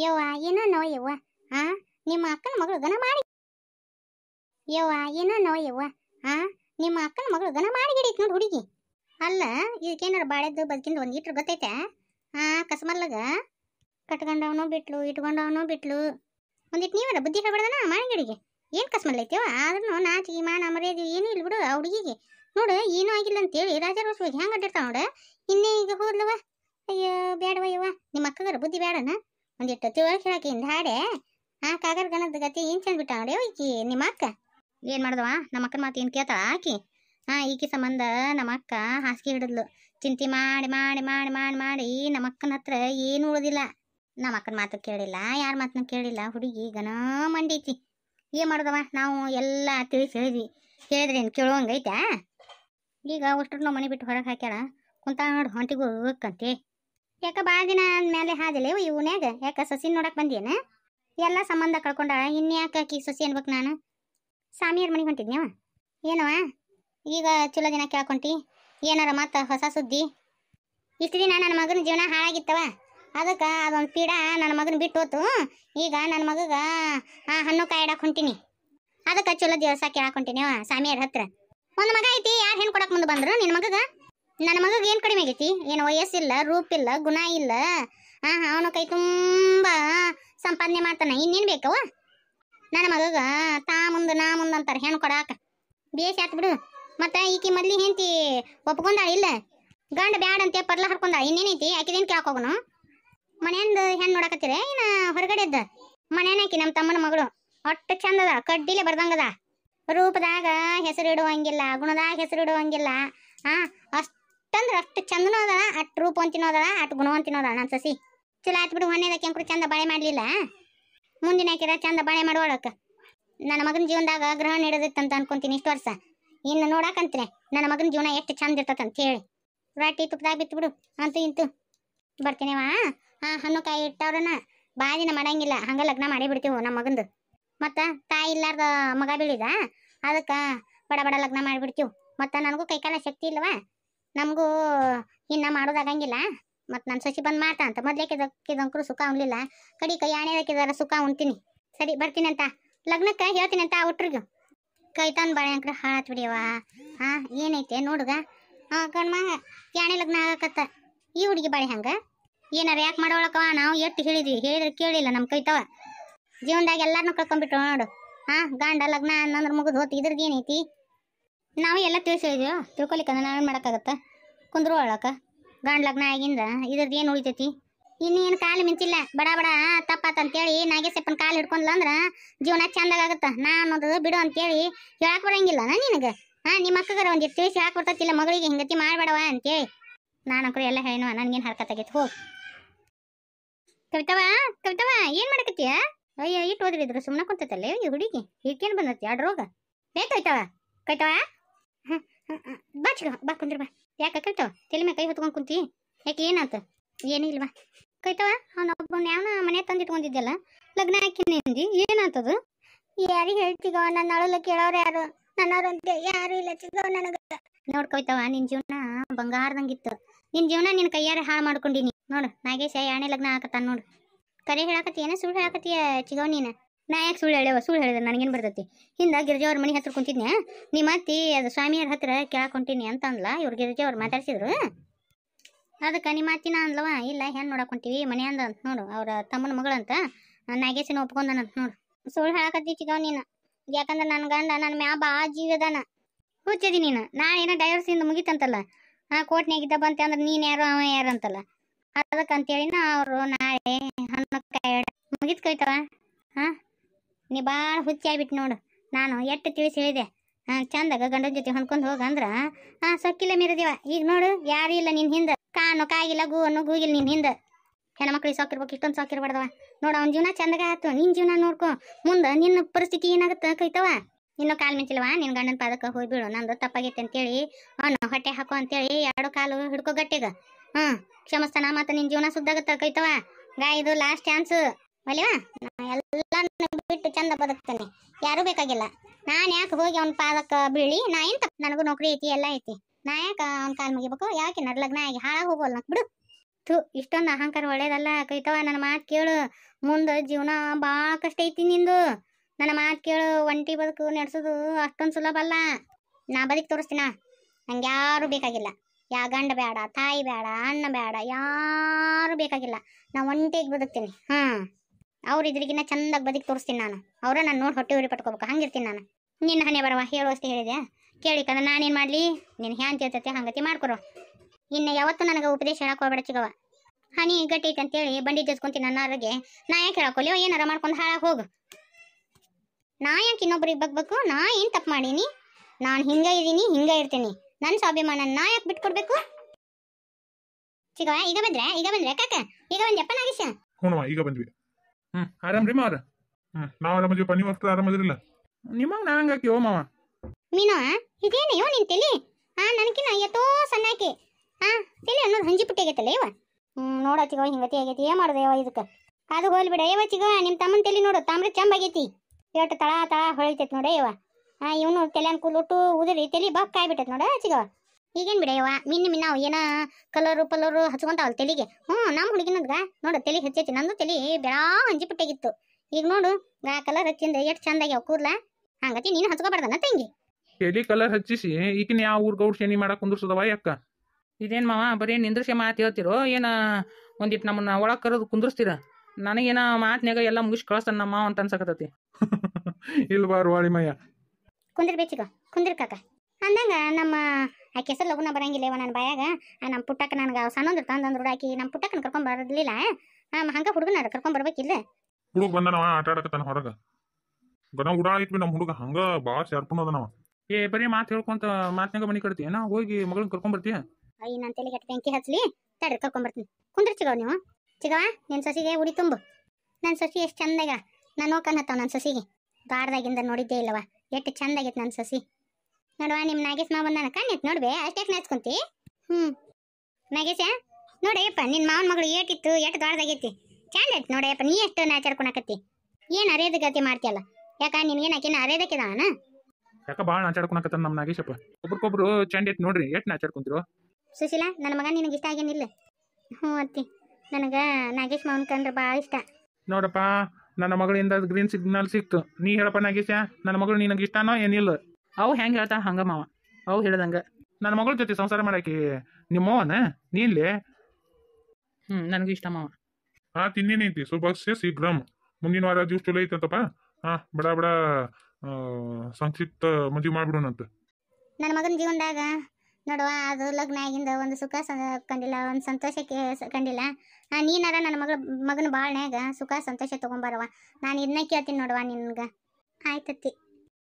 ಯವ್ವ ಏನೋ ನೋ ಯವ್ವ ಆ ನಿಮ್ಮ ಅಕ್ಕನ ಮಗಳು ಗನ ಮಾಡಿ ಯವ್ವ ಏನೋ ನೋ ಯವ್ವ ಆ ನಿಮ್ಮ ಅಕ್ಕನ ಮಗಳು ಗನ ಮಾಡಿ ಗಿಡೈತ್ ನೋಡಿ ಹುಡುಗಿ ಅಲ್ಲ ಇದಕ್ಕೇನಾರ ಬಾಳೆದ್ದು ಬದುಕಿಂದ ಒಂದು ಇಟ್ರು ಗೊತ್ತೈತೆ ಆ ಕಸ್ಮಲ್ಲಗ ಕಟ್ಕೊಂಡವನು ಬಿಟ್ಲು ಇಟ್ಕೊಂಡವನು ಬಿಟ್ಲು ಒಂದಿಟ್ಟು ನೀವರ ಬುದ್ಧಿ ಹೇಳ್ಬಿಡ್ದನ ಮಾಡಿಗಿಡಿಗೆ ಏನು ಕಸ್ಮಲ್ಲೈತ್ಯವ ಆದ್ರೂ ನಾಚಿಗೆ ಮಾನ ಮರ್ಯಾದೆ ಏನೂ ಇಲ್ಲ ಬಿಡು ಆ ಹುಡುಗಿಗೆ ನೋಡು ಏನೂ ಆಗಿಲ್ಲ ಅಂತೇಳಿ ರಾಜಾರೋಸ್ವಾಗಿ ಹೆಂಗೆ ಅಡ್ಡಿರ್ತಾವ ನೋಡು ಇನ್ನೇ ಈಗ ಹೋದ್ಲವ ಅಯ್ಯೋ ಬೇಡವ ಯವ್ವ ನಿಮ್ಮ ಅಕ್ಕಗರ ಬುದ್ಧಿ ಬೇಡನ ಒಂದಿಟ್ಟು ತಿಳುವಳಿಕೆ ಹೇಳಕ್ಕೆ ಹಿಂದೆ ಹಾಡೆ ಆ ಕಾಗರ್ ಗಣದ ಗತಿ ಏನ್ ಚಂದ ಬಿಟ್ಟ ನೋಡಿ ಈಕಿ ನಿಮ್ಮ ಅಕ್ಕ ಏನ್ ಮಾಡ್ದವ ನಮ್ಮ ಅಕ್ಕನ ಮಾತು ಏನ್ ಕೇಳ್ತಾಳ ಆಕಿ ಹಾ ಈಕಿ ಸಂಬಂಧ ನಮ್ಮ ಅಕ್ಕ ಹಾಸಿಗೆ ಹಿಡಿದ್ಲು ಚಿಂತೆ ಮಾಡಿ ಮಾಡಿ ಮಾಡಿ ಮಾಡಿ ಮಾಡಿ ನಮ್ಮ ಅಕ್ಕನ ಹತ್ರ ಏನು ಉಳಿದಿಲ್ಲ ನಮ್ಮ ಅಕ್ಕನ ಮಾತು ಕೇಳಿಲ್ಲ ಯಾರ ಮಾತನ್ನ ಕೇಳಿಲ್ಲ ಹುಡುಗಿ ಗನ ಮಂಡೈತಿ ಏನ್ ಮಾಡೋದವ ನಾವು ಎಲ್ಲ ತಿಳಿಸಿ ಹೇಳಿದ್ವಿ ಹೇಳಿದ್ರೆ ಏನು ಕೇಳುವಂಗೈತಾ ಈಗ ಅಷ್ಟ್ರು ನಾವು ಮನೆ ಬಿಟ್ಟು ಹೊರಗೆ ಹಾಕ್ಯಾಳ ಕುಂತಾಡ್ ಹೊಂಟಿಗೂ ಹೋಗಕ್ಕಂತೆ ಯಾಕ ಭಾಳ ದಿನ ಮೇಲೆ ಹಾದಿಲ್ಲ ಇವು ಇವನ್ಯಾಗ ಯಾಕ ಸಸಿ ನೋಡಕ್ ಬಂದಿಯೇನ ಎಲ್ಲ ಸಂಬಂಧ ಕಳ್ಕೊಂಡಾಳ ಇನ್ಯಾಕ ಆಕಿ ಸಸಿ ಅನ್ಬೇಕು ನಾನು ಸಾಮಿಯರ್ ಮನೆಗೆ ಹೊಂಟಿದ್ನ್ಯವ ಏನವ ಈಗ ಚಲೋ ದಿನ ಕೇಳ್ಕೊಂಟಿ ಏನಾರ ಮತ್ತೆ ಹೊಸ ಸುದ್ದಿ ಇಷ್ಟು ದಿನ ನನ್ನ ಮಗನ ಜೀವನ ಹಾಳಾಗಿತ್ತವ ಅದಕ್ಕೆ ಅದೊಂದು ಪೀಡ ನನ್ನ ಮಗನ ಬಿಟ್ಟು ಹೋತು ಈಗ ನನ್ನ ಮಗಗ ಆ ಹಣ್ಣು ಕಾಯಿ ಇಡಕ್ಕೆ ಹೊಂಟೀನಿ ಅದಕ್ಕೆ ಚಲೋ ದಿವಸ ಕೇಳಕ್ ಹೊಂಟೀನಿ ಸಾಮಿಯರ್ ಹತ್ರ ಒಂದು ಮಗ ಐತಿ ಯಾರು ಹೆಣ್ಣು ಕೊಡಕ್ಕೆ ಮುಂದೆ ಬಂದ್ರು ನಿನ್ನ ಮಗಗ ನನ್ನ ಮಗಗೆ ಏನು ಕಡಿಮೆ ಆಗೈತಿ ಏನು ವಯಸ್ಸಿಲ್ಲ ರೂಪಿಲ್ಲ ಗುಣ ಇಲ್ಲ ಆ ಅವನ ಕೈ ತುಂಬ ಸಂಪಾದನೆ ಮಾಡ್ತಾನೆ ಇನ್ನೇನು ಬೇಕವ ನನ್ನ ಮಗಗ ತಾ ಮುಂದೆ ನಾ ಮುಂದೆ ಅಂತಾರೆ ಹೆಣ್ಣು ಕೊಡಾಕ ಬೇಸ್ ಆತ್ ಬಿಡು ಮತ್ತೆ ಈಕಿ ಮೊದ್ಲಿ ಹೆಂಡತಿ ಒಪ್ಕೊಂಡಾಳ ಇಲ್ಲ ಗಂಡ ಬ್ಯಾಡ ಅಂತ ಪರ್ಲ ಹರ್ಕೊಂಡಾಳ ಇನ್ನೇನೈತಿ ಆಕಿದೇನು ಕೇಳಕ್ ಹೋಗೋನು ಮನೆಯಿಂದ ಹೆಣ್ಣು ನೋಡಕತ್ತೀರ ಇನ್ನ ಹೊರಗಡೆ ಇದ್ದ ಮನೇನಾಕಿ ನಮ್ಮ ತಮ್ಮನ ಮಗಳು ಒಟ್ಟು ಚಂದದ ಕಡ್ಡಿಲೆ ಬರ್ದಂಗದ ರೂಪದಾಗ ಹೆಸರು ಇಡುವಂಗಿಲ್ಲ ಗುಣದಾಗ ಹೆಸರು ಇಡುವಂಗಿಲ್ಲ ಆ ಅಷ್ಟಂದ್ರ ಅಷ್ಟು ಚಂದನೂ ಅದ ಅಷ್ಟು ರೂಪವಂತಿನೂ ಅದ ಅಷ್ಟು ಗುಣವಂತಿನೂ ಅದ ನನ್ನ ಸಸಿ ಚಲೋ ಆಯ್ತು ಬಿಡು ಹೊನ್ನೆದ ಕೆಂಕರು ಚಂದ ಬಾಳೆ ಮಾಡಲಿಲ್ಲ ಮುಂದಿನ ಹಾಕಿರ ಚಂದ ಬಾಳೆ ಮಾಡುವಳಕ ನನ್ನ ಮಗನ ಜೀವನದಾಗ ಗ್ರಹಣ ಹಿಡಿದಿತ್ತಂತ ಅನ್ಕೊಂತೀನಿ ಇಷ್ಟು ವರ್ಷ ಇನ್ನು ನೋಡಕಂತೀನಿ ನನ್ನ ಮಗನ ಜೀವನ ಎಷ್ಟು ಚಂದ ಇರ್ತದಂತ ಹೇಳಿ ರೊಟ್ಟಿ ತುಪ್ಪದಾಗ ಬಿತ್ತು ಬಿಡು ಅಂತೂ ಇಂತು ಬರ್ತೀನಿವಾ ಹಾ ಹಣ್ಣು ಕಾಯಿ ಇಟ್ಟವ್ರನ್ನ ಭಾಳ ದಿನ ಮಾಡಂಗಿಲ್ಲ ಹಂಗ ಲಗ್ನ ಮಾಡೇ ಬಿಡ್ತೀವಿ ನಮ್ಮ ಮಗಂದು ಮತ್ತ ತಾಯಿ ಇಲ್ಲಾರ್ದ ಮಗ ಬೀಳಿದ ಅದಕ್ಕೆ ಬಡ ಬಡ ಲಗ್ನ ಮಾಡಿಬಿಡ್ತೀವಿ ಮತ್ತು ನನಗೂ ಕೈಕಾಲ ಶಕ್ತಿ ಇಲ್ಲವ ನಮಗೂ ಇನ್ನ ಮಾಡೋದಾಗಂಗಿಲ್ಲ ಮತ್ತು ನನ್ನ ಸಸಿ ಬಂದು ಮಾಡ್ತಾ ಅಂತ ಮೊದ್ಲೇಕಿದಂಕರು ಸುಖ ಉಣ್ಲಿಲ್ಲ ಕಡಿ ಕೈ ಆಣೆದಕ್ಕಿದಾರ ಸುಖ ಉಣ್ತೀನಿ ಸರಿ ಬರ್ತೀನಿ ಅಂತ ಲಗ್ನಕ್ಕೆ ಹೇಳ್ತೀನಿ ಅಂತ ಒಟ್ರಿಗೂ ಕೈತಾನ್ ಬಾಳೆ ಅಂಕ್ರ ಹಾಳಾತ್ ಬಿಡಿಯವ ಹಾ ಏನೈತೆ ನೋಡುಗ ಹಾ ಕಣ್ಮ ಯಾಣೆ ಲಗ್ನ ಆಗಕತ್ತ ಈ ಹುಡುಗಿ ಬಾಳೆ ಹಂಗ ಏನಾರ ಯಾಕೆ ಮಾಡೋಳಕವ ನಾವು ಎಷ್ಟು ಹೇಳಿದ್ವಿ ಹೇಳಿದ್ರೆ ಕೇಳಿಲ್ಲ ನಮ್ಮ ಕೈತವ ಜೀವನದಾಗ ಎಲ್ಲಾರನ್ನೂ ಕಳ್ಕೊಂಡ್ಬಿಟ್ರು ನೋಡು ಹಾ ಗಂಡ ಲಗ್ನ ಅನ್ನಂದ್ರೆ ಮುಗಿದು ಹೋತು ಇದ್ರದ್ದು ಏನೈತಿ ನಾವು ಎಲ್ಲ ತಿಳಿಸಿ ಹೇಳಿದ್ವಿ ತಿಳ್ಕೊಲಿಕ್ಕೆ ನಾವೇನು ಮಾಡೋಕ್ಕಾಗತ್ತ ಕುಂದ್ರು ಒಳಕ ಗಂಡ ಲಗ್ನ ಆಗಿಂದ ಇದ್ರದ್ದು ಏನು ಉಳಿತೈತಿ ಇನ್ನೇನು ಕಾಲು ಮಿಂಚಿಲ್ಲ ಬಡ ಬಡ ತಪ್ಪಾತ ಅಂತೇಳಿ ನಾಗೇಶಪ್ಪನ ಕಾಲು ಹಿಡ್ಕೊಂಡ್ಲ ಅಂದ್ರ ಜೀವನ ಚಂದಾಗತ್ತ ನಾ ಅನ್ನೋದು ಬಿಡು ಅಂತೇಳಿ ಹೇಳಕ್ ಬರಂಗಿಲ್ಲ ನಾ ನಿನಗೆ ಹಾ ನಿಮ್ಮ ಅಕ್ಕಗರ ಒಂದು ತಿಳಿಸಿ ಯಾಕೆ ಬರ್ತತಿಲ್ಲ ಮಗಳಿಗೆ ಹಿಂಗತಿ ಮಾಡಬೇಡವ ಅಂತೇಳಿ ನಾನು ಅಂಕರು ಎಲ್ಲ ಹೇಳಿನವ ನನಗೇನು ಹರ್ಕತ್ತಾಗೈತೆ ಹೋಗಿ ಕವಿತವ ಕವಿತವ ಏನು ಮಾಡಕತ್ತೀಯ ಅಯ್ಯೋ ಇಟ್ಟು ಓದ್ರಿದ್ರು ಸುಮ್ಮನೆ ಕುಂತೈತಲ್ಲ ಈ ಹುಡುಗಿ ಈಗೇನು ಬಂದತಿ ಎರಡು ರೋಗ ಏ ಕವಿತವ ಕವಿತವ ಬಾ ಚಿಗ ಬಾ ಕುಂದ್ರ ಬಾ ಯಾಕೆ ಕವಿತವ ತಲೆ ಮೇಲೆ ಕೈ ಹೊತ್ಕೊಂಡು ಕುಂತಿ ಯಾಕೆ ಏನಾತ ಏನೂ ಇಲ್ವಾ ಕೈತವ ಅವನೊಬ್ಬನ ಯಾವನ ಮನೆ ತಂದು ಇಟ್ಕೊಂಡಿದ್ದಲ್ಲ ಲಗ್ನ ಹಾಕಿನಿಂದಿ ಏನಾತದು ಯಾರಿಗೆ ಹೇಳ್ತಿಗೋ ನನ್ನ ಅಳಲ ಕೇಳೋರು ಯಾರು ನನ್ನವ್ರಂತೆ ಯಾರು ಇಲ್ಲ ಚಿಗೋ ನನಗ ನೋಡ್ ಕವಿತವ ನಿನ್ ಜೀವನ ಬಂಗಾರದಂಗಿತ್ತು ನಿನ್ ಜೀವನ ನಿನ್ ಕೈಯಾರ ಹಾಳು ಮಾಡ್ಕೊಂಡಿನಿ ನೋಡು ನಾಗೇಶ ಯಾಣೆ ಲಗ್ನ ಹಾಕತ್ತಾನ ನೋಡು ಕರೆ ಹೇಳಾಕತ್ತೀಯನ ಸುಳ್ಳು ಹೇಳಾಕತ್ತೀಯ ಚಿಗೋ ನೀನು ನಾ ಯಾಕೆ ಸುಳ್ಳು ಹೇಳ್ಯವ ಸುಳ್ಳು ಹೇಳಿದ್ರೆ ನನಗೇನು ಬರ್ತೈತಿ ಹಿಂದ ಗಿರಿಜಾವ್ರ ಮನೆ ಹತ್ರ ಕುಂತಿದ್ನೆ ನಿಮ್ಮ ಅತ್ತಿ ಅದು ಸ್ವಾಮಿಯರ ಹತ್ರ ಕೇಳಾಕ್ ಹೊಂಟೀನಿ ಅಂತ ಅಂದ್ಲ ಇವ್ರು ಗಿರಿಜಾವ್ರು ಮಾತಾಡ್ಸಿದ್ರು ಅದಕ್ಕೆ ನಿಮ್ಮ ಅತ್ತಿನ ಅಂದ್ಲವ ಇಲ್ಲ ಹೆಣ್ಣು ನೋಡಕ್ ಹೊಂಟೀವಿ ಮನೆ ಅಂದ ಅಂತ ನೋಡು ಅವ್ರ ತಮ್ಮನ ಮಗಳಂತ ನಾಗೇಶನ ಒಪ್ಕೊಂಡನಂತ ನೋಡು ಸುಳ್ಳು ಹೇಳಕತ್ತಿ ಚಿಗವ್ ನೀನು ಯಾಕಂದ್ರೆ ನನ್ನ ಗಂಡ ನನ್ನ ಮ್ಯಾ ಬಾ ಜೀವದಾನ ಹುಚ್ಚದಿ ನೀನು ನಾ ಏನೋ ಡೈವರ್ಸಿಂದ ಮುಗಿತಂತಲ್ಲ ಆ ಕೋಟ್ನ್ಯಾಗಿದ್ದ ಬಂತೆ ಅಂದ್ರೆ ನೀನು ಯಾರು ಅವ ಯಾರು ಅಂತಲ್ಲ ಅದಕ್ಕಂತೇಳಿ ನಾ ಅವರು ನಾಳೆ ಹಣ್ಣು ಕಾಯಿ ಮುಗಿತ್ ಕೈತವ ಹಾ ನೀ ಭಾಳ ಹುಚ್ಚಿ ಆಗ್ಬಿಟ್ಟು ನೋಡು ನಾನು ಎಷ್ಟು ತಿಳಿಸಿ ಹೇಳಿದೆ ಹಾ ಚಂದಾಗ ಗಂಡನ ಜೊತೆ ಹೊಂದ್ಕೊಂಡು ಹೋಗ ಅಂದ್ರ ಹಾ ಸೊಕ್ಕಿಲ್ಲ ಮೀರದಿವ ಈಗ ನೋಡು ಯಾರು ಇಲ್ಲ ನಿನ್ ಹಿಂದ ಕಾನು ಕಾಗಿಲ್ಲ ಗೂವನ್ನು ಗೂಗಿಲ್ಲ ನಿನ್ ಹಿಂದ ಹೆಣ್ಮಕ್ಳಿಗೆ ಸಾಕಿರ್ಬೇಕು ಇಷ್ಟೊಂದು ಸಾಕಿರ್ಬಾರ್ದವ ನೋಡು ಅವ್ನ ಜೀವನ ಚಂದಾಗ ಆಯ್ತು ನಿನ್ ಜೀವನ ನೋಡ್ಕೊ ಮುಂದೆ ನಿನ್ನ ಪರಿಸ್ಥಿತಿ ಏನಾಗುತ್ತೆ ಕೈತವ ಇನ್ನು ಕಾಲು ಮಿಂಚಿಲ್ವಾ ನಿನ್ ಗಂಡನ ಪಾದಕ್ಕೆ ಹೋಗ್ಬಿಡು ನಂದು ತಪ್ಪಾಗೈತೆ ಅಂತೇಳಿ ಅವನು ಹೊಟ್ಟೆ ಹಾಕೋ ಅಂತೇಳಿ ಎರಡು ಕಾಲು ಹಿಡ್ಕೊ ಗಟ್ಟಿಗ ಹ್ಮ್ ಕ್ಷಮಸ್ತಾನ ಮತ್ತೆ ನಿನ್ ಜೀವನ ಸುದ್ದಾಗತ್ತ ಕೈತವ ಗಾ ಇದು ಲಾಸ್ಟ್ ಚಾನ್ಸ್ ಒಲಿವಾ ನಾ ಎಲ್ಲ ಬಿಟ್ಟು ಚಂದ ಬದುಕ್ತೇನೆ ಯಾರೂ ಬೇಕಾಗಿಲ್ಲ ನಾನು ಯಾಕೆ ಹೋಗಿ ಅವ್ನ ಪಾದಕ್ಕೆ ಬೀಳಿ ನಾ ಏನ್ ತಪ್ಪು ನನಗೂ ನೌಕರಿ ಐತಿ ಎಲ್ಲ ಐತಿ ನಾ ಯಾಕೆ ಅವ್ನ ಕಾಲ್ ಮುಗಿಬೇಕು ಯಾಕೆ ನಡ್ ಲಗ್ನ ಆಗಿ ಹಾಳಾಗಿ ಹೋಗೋಲ್ಲ ಬಿಡು ಥು ಇಷ್ಟೊಂದು ಅಹಂಕಾರ ಒಳ್ಳೇದಲ್ಲ ಕೈತವ ನನ್ನ ಮಾತು ಕೇಳು ಮುಂದೆ ಜೀವನ ಭಾಳ ಕಷ್ಟ ಐತಿ ನಿಂದು ನನ್ನ ಮಾತು ಕೇಳು ಒಂಟಿ ಬದುಕು ನಡೆಸೋದು ಅಷ್ಟೊಂದು ಸುಲಭ ಅಲ್ಲ ನಾ ಬದುಕಿ ತೋರಿಸ್ತೀನ ನಂಗೆ ಯಾರು ಬೇಕಾಗಿಲ್ಲ ಯಾ ಗಂಡ ಬೇಡ ತಾಯಿ ಬೇಡ ಅಣ್ಣ ಬೇಡ ಯಾರು ಬೇಕಾಗಿಲ್ಲ ನಾ ಒಂಟಿಗೆ ಬದುಕ್ತೀನಿ ಹಾಂ ಅವ್ರ ಇದ್ರಿಗಿನ್ನ ಚಂದಾಗಿ ಬದುಕಿ ತೋರಿಸ್ತೀನಿ ನಾನು ಅವರ ನಾನು ನೋಡಿ ಹೊಟ್ಟೆ ಉರಿ ಪಟ್ಕೋಬೇಕು ಹಂಗಿರ್ತೀನಿ ನಾನು ನಿನ್ನ ಹಣೆ ಬರವ ಹೇಳುವಷ್ಟು ಹೇಳಿದೆ ಕೇಳಿಕಂದ್ರೆ ನಾನೇನು ಮಾಡಲಿ ನಿನ್ನ ಹ್ಯಾಂತ ಇರ್ತೈತೆ ಹಂಗತಿ ಮಾಡ್ಕೊರೋ ಇನ್ನು ಯಾವತ್ತೂ ನನಗೆ ಉಪದೇಶ ಹೇಳಕ್ ಹೋಗ್ಬೇಡ ಚಿಗವ ಹನಿ ಗಟ್ಟಿ ಐತೆ ಅಂತೇಳಿ ಬಂಡಿ ಜಸ್ಕೊಂತೀನಿ ನನ್ನಾರಿಗೆ ನಾ ಯಾಕೆ ಹೇಳಕ್ಕೊಲ್ಲಿ ಏನಾರ ಮಾಡ್ಕೊಂಡು ಹಾಳಾಗಿ ಹೋಗು ನಾ ಯಾಕೆ ಇನ್ನೊಬ್ರಿಗೆ ಬಗ್ಬೇಕು ನಾ ಏನು ತಪ್ಪು ಮಾಡೀನಿ ನಾನು ಹಿಂಗೆ ಇದ್ದೀನಿ ಹಿಂಗೆ ಇರ್ತೀನಿ ನನ್ನ ಸ್ವಾಭಿಮಾನ ನಾ ಯಾಕೆ ಬಿಟ್ಕೊಡ್ಬೇಕು ಚಿಗವ ಈಗ ಬಂದ್ರೆ ಈಗ ಬಂದ್ರೆ ಕಾಕ ಈಗ ಬಂದ್ಯಪ್ಪ ನಾಗೇಶ ಹ್ಞೂ ಈಗ ಬಂದ್ವಿ ಹ್ಮ್ ಆರಾಮ್ರಿ ಮಾವ ಹ್ಮ್ ನಾವ್ ಆರಾಮದೀವಪ್ಪ ನೀವು ಅಷ್ಟು ಆರಾಮದಿರಲ್ಲ ನಿಮಗ್ ನಾ ಹಂಗಾಕಿ ಓ ಮಾವ ಮೀನು ಇದೇನಯ್ಯೋ ನಿನ್ ತಲಿ ಹಾ ನನಕಿನ ಎಷ್ಟೋ ಸಣ್ಣಾಕಿ ಹಾ ತಲಿ ಅನ್ನೋದು ಹಂಜಿ ಪುಟ್ಟಿ ಇವ ಹ್ಮ್ ನೋಡ ಚಿಗವ ಹಿಂಗತಿ ಆಗೈತಿ ಏನ್ ಮಾಡುದ ಯವ ಇದಕ್ಕ ಅದು ಹೋಲ್ ಬಿಡ ಯವ ಚಿಗವ ನಿಮ್ ತಮ್ಮನ ತಲಿ ನೋಡು ತಾಮ್ರ ಚಂಬ ಆಗೈತಿ ಎಷ್ಟು ತಳ ತಳ ಹೊಳಿತೈತಿ ನೋಡ ಯವ ಹಾ ಇವನು ತಲೆ ಅನ್ಕೂಲ್ ಒಟ್ಟು ಉದುರಿ ತಲಿ ಬಾಕ್ ಕಾಯ್ಬಿಟ್ಟೈತಿ ನೋಡ ಚಿಗವ ಈಗೇನ್ ಬಿಡ ಯವ ಮಿನ್ನ ಮಿನ್ನ ಅವ್ ಏನ ಕಲರು ಪಲರು ಹಚ್ಕೊಂತಾವಲ್ ತಲಿಗೆ ಹ್ಞೂ ನಮ್ಮ ಹುಡುಗಿನದ್ಗ ನೋಡು ತಲಿ ಹಚ್ಚೈತಿ ನಂದು ತಲಿ ಬೆಳಾ ಹಂಜಿ ಪುಟ್ಟಾಗಿತ್ತು ಈಗ ನೋಡು ಆ ಕಲರ್ ಹಚ್ಚಿಂದ ಎಷ್ಟು ಚಂದ ಆಗ್ಯಾವ ಕೂದ್ಲ ಹಂಗತಿ ನೀನು ಹಚ್ಕೋಬಾರ್ದನ ತಂಗಿ ಎಲಿ ಕಲರ್ ಹಚ್ಚಿಸಿ ಈಗಿನ ಯಾವ ಊರ್ ಗೌಡ್ ಶನಿ ಮಾಡಕ್ ಕುಂದ್ರಸದವ ಯಾಕ ಇದೇನು ಮಾವ ಬರೀ ನಿಂದ್ರಿಸಿ ಮಾತು ಹೇಳ್ತಿರೋ ಏನ ಒಂದಿಟ್ಟು ನಮ್ಮನ್ನ ಒಳಗೆ ಕರೆದು ಕುಂದ್ರಸ್ತೀರ ನನಗೇನ ಮಾತ್ನ್ಯಾಗ ಎಲ್ಲ ಮುಗಿಸಿ ಕಳಿಸ್ತಾನ ನಮ್ಮ ಮಾವ ಅಂತ ಅನ್ಸಕತ್ತೈತಿ ಇಲ್ ಬಾರು ವಾಳಿಮಯ್ಯ ಕುಂದ್ರ ಬೇಚಿಗ ಕುಂದ್ರ ಕಾಕ ಅಂದಂಗ ನಮ್ಮ ಆಕೆ ಹೆಸರು ಲಗುನ ಬರಂಗಿಲ್ಲ ಇವ ನನ್ನ ಬಾಯಾಗ ಆ ನಮ್ಮ ಪುಟ್ಟಕ್ಕ ನನಗೆ ಸಣ್ಣಂದ್ರ ತಂದಂದ್ರು ಆಕಿ ನಮ್ಮ ಪುಟ್ಟಕ್ಕನ ಕರ್ಕೊಂಡ್ ಬರಲಿಲ್ಲ ಹಂಗ ಹುಡುಗನ ಕರ್ಕೊಂಡ್ ಬರ್ಬೇಕಿಲ್ಲ ಹುಡುಗ ಬಂದನವ ಆಟ ಆಡಕತ್ತಾನ ಹೊರಗ ಗನ ಉಡಾ ಐತ್ವಿ ನಮ್ಮ ಹುಡುಗ ಹಂಗ ಬಾಳ ಶಾರ್ಪನ್ ಅದನವ ಏ ಬರೀ ಮಾತು ಹೇಳ್ಕೊಂತ ಮಾತ್ನ್ಯಾಗ ಮನಿ ಕಡ್ತಿ ನಾ ಹೋಗಿ ಮಗಳನ್ನ ಕರ್ಕೊಂಡ್ ಬರ್ತೀಯ ಅಯ್ಯ ನನ್ನ ತಲೆಗೆ ಅಟ್ ಬೆಂಕಿ ಹಚ್ಲಿ ತಡ್ರಿ ಕರ್ಕೊಂಡ್ ಬರ್ತೀನಿ ಕುಂದ್ರ ಚಿಗವ ನೀವು ಚಿಗವ ನಿನ್ನ ಸಸಿಗೆ ಉಡಿ ತುಂಬು ನನ್ನ ಸಸಿ ಎಷ್ಟು ಚಂದಾಗ ನಾನು ನೋಡ್ಕೊಂಡು ಹತ್ತವ ನನ್ನ ಸಸಿಗೆ ದಾರದಾಗಿಂದ ನೋಡಿದ್ದೇ ಇಲ್ಲವ ಎಷ್ಟು ಚಂದಾಗೈತೆ ನನ್ನ ಸಸಿ ನೋಡುವ ನಿಮ್ಮ ನಾಗೇಶ್ ಮಾವ ನನ್ನ ಕಣ್ಣಿತ್ತು ನೋಡ್ಬೆ ಅಷ್ಟೇ ನಾಚ್ಕೊಂತಿ ಹ್ಞೂ ನಾಗೇಶ ನೋಡಯ್ಯಪ್ಪ ನಿನ್ನ ಮಾವನ ಮಗಳು ಏಟಿತ್ತು ಎಷ್ಟು ದೊಡ್ಡದಾಗೈತಿ ಚಂದ ಐತಿ ನೋಡಯ್ಯಪ್ಪ ನೀ ಎಷ್ಟು ನಾಚಾಡ್ಕೊಳಕತ್ತಿ ಏನು ಅರೇದ ಗತಿ ಮಾಡ್ತೀಯಲ್ಲ ಯಾಕ ನಿನ್ಗೇನು ಆಕಿನ ಅರೇದಕ್ಕಿದಾನ ಯಾಕ ಬಾಳ ನಾಚಾಡ್ಕೊಳಕತ್ತಾನ ನಮ್ಮ ನಾಗೇಶಪ್ಪ ಒಬ್ರಿಗೊಬ್ರು ಚಂಡ್ ಐತ್ ನೋಡ್ರಿ ಎಷ್ಟ್ ನಾಚಾಡ್ಕೊಂತಿರೋ ಸುಶೀಲಾ ನನ್ನ ಮಗ ನಿನಗೆ ಇಷ್ಟ ಆಗೇನಿಲ್ಲ ಹ್ಞೂ ಅತ್ತಿ ನನಗೆ ನಾಗೇಶ್ ಮಾವನ್ ಕಂಡ್ರೆ ಭಾಳ ಇಷ್ಟ ನೋಡಪ್ಪ ನನ್ನ ಮಗಳಿಂದ ಗ್ರೀನ್ ಸಿಗ್ನಲ್ ಸಿಕ್ತು ನೀ ಹೇಳಪ್ಪ ನಾಗೇಶ ನನ್ನ ಮಗಳು ನಿನಗೆ ಇಷ್ಟನೋ ಏನಿಲ್ಲ ಅವು ಹೆಂಗೆ ಹೇಳ್ತಾ ಹಂಗ ಮಾವ ಅವು ಹೇಳ್ದಂಗ ನನ್ನ ಮಗಳ ಜೊತೆ ಸಂಸಾರ ಮಾಡಾಕಿ ನಿಮ್ಮವನ ನೀನ್ಲೆ ಹ್ಞೂ ನನಗೂ ಇಷ್ಟ ಮಾವ ಹಾ ತಿನ್ನೇನೈತಿ ಸ್ವಲ್ಪ ಶೀಘ್ರಂ ಮುಂದಿನ ವಾರ ಜ್ಯೂಸ್ ಚಲೋ ಐತಂತಪ್ಪ ಹಾ ಬಡ ಬಡ ಆ, ಸಂಕ್ಷಿಪ್ತ ಮದುವೆ ಮಾಡ್ಬಿಡೋಣಂತ ನನ್ನ ಮಗನ ಜೀವನದಾಗ ನೋಡುವ ಅದು ಲಗ್ನ ಆಗಿಂದ ಒಂದು ಸುಖ ಸ ಕಂಡಿಲ್ಲ ಒಂದು ಸಂತೋಷಕ್ಕೆ ಸ- ಕಂಡಿಲ್ಲ ಆ, ನೀನಾರ ನನ್ನ ಮಗಳ ಮಗನ ಬಾಳ್ನ್ಯಾಗ ಸುಖ ಸಂತೋಷ ತೊಗೊಂಬಾರವ ನಾನು ಇದನ್ನ ಕೇಳ್ತೀನಿ ನೋಡುವ ನಿನ್ಗೆ ಆಯ್ತತ್ತಿ